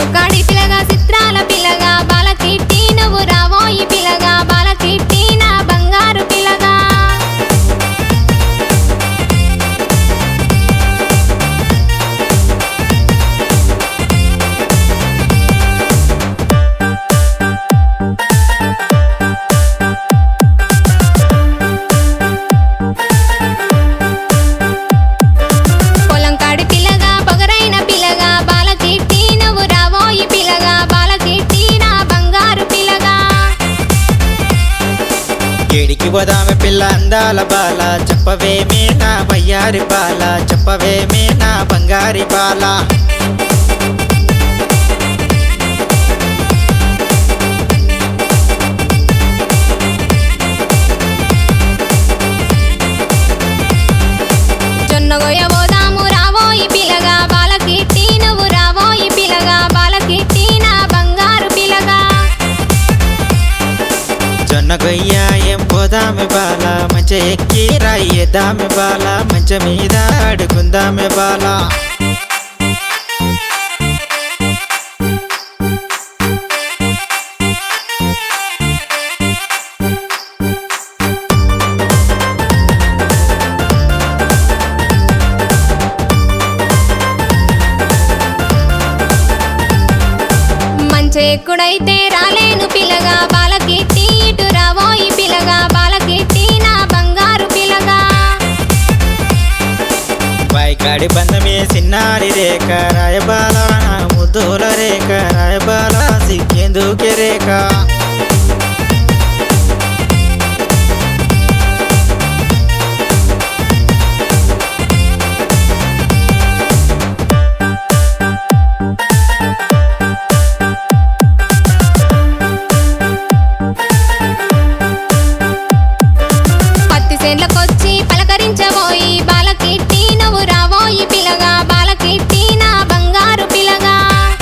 పొలంకాడి పిల్లగా చిత్రాల పిల్లగా బాలకిట్టి నువ్వు రావోయి పిల్లగా బాలకిట్టి నా బంగారు పిల్లగా పొలంకాడి పిల్లగా పొగరైన పిల్లగా బాలకిట్టి నువ్వు రావోయి పిల్లగా బాలకిట్టి నా బంగారు పిల్లగా ఏడికి పోదామె పిల్ల అందాల బాల చెప్పవేమే నా వయ్యారి బాల చెప్పవేమే నా బంగారి బాల జొన్నగొయ్య పోదాము రావోయి పిల్లగా బాలకిట్టి నువ్వు రావోయి పిల్లగా బాలకిట్టి నా బంగారు పిల్లగా జొన్న గొయ్య ఏం పోదామె బాల మంచి ఎక్కి రాయేద్దామె బాల మంచ మీద అడుకుందామె బాల మంచి ఎక్కుడైతే రాలేను పిల్లగా బాలకిట్టి ఇటు రావోయి పిల్లగా బాలకిట్టి నా బంగారు పిల్లగా బాయికాడి బంధమే చిన్నారి రేఖ రాయబాల నా ముద్దుల రేఖ రాయబాల సిక్కేందుకే రేఖ పత్తి చేన్లకొచ్చి పలకరించబోయి బాలకిట్టి నువ్వు రావోయి పిల్లగా బాలకిట్టి నా బంగారు పిల్లగా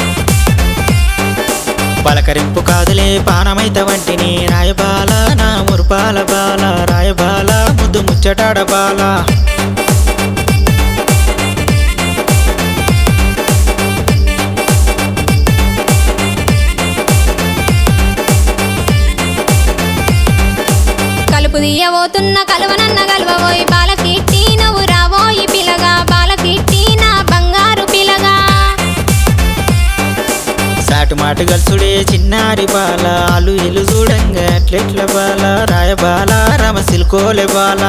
పలకరింపు కాదులే పానమైత వంటిని రాయబాల నా మురుపాల బాల రాయబాల ముద్దు ముచ్చటాడ బాల కలుపు తీయబోతున్న కలువనన్న కలువబోయి బాలకిట్టి నువ్వు రావోయి పిల్లగా బాలకిట్టి నా బంగారు పిల్లగా సాటు మాటు గల్సుడే చిన్నారి బాల అలు ఇలు చూడంగా అట్లెట్ల బాల రాయబాల రమ సిల్కోలే బాల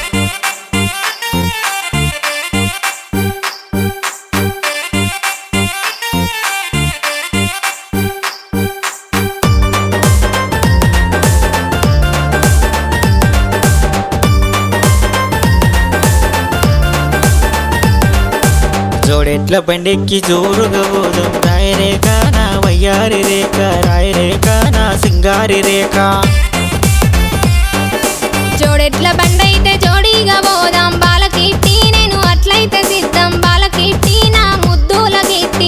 జోడెట్ల బండెక్కి జోరుగా పోదాం రాయరేఖ నా వయ్యారి రేఖ రాయరేఖ నా సింగారి రేఖ జోడెట్ల బండైతే జోడీగా పోదాం బాలకిట్టి నేను అట్లయితే సిద్ధం బాలకిట్టి నా ముద్దుల గిట్టి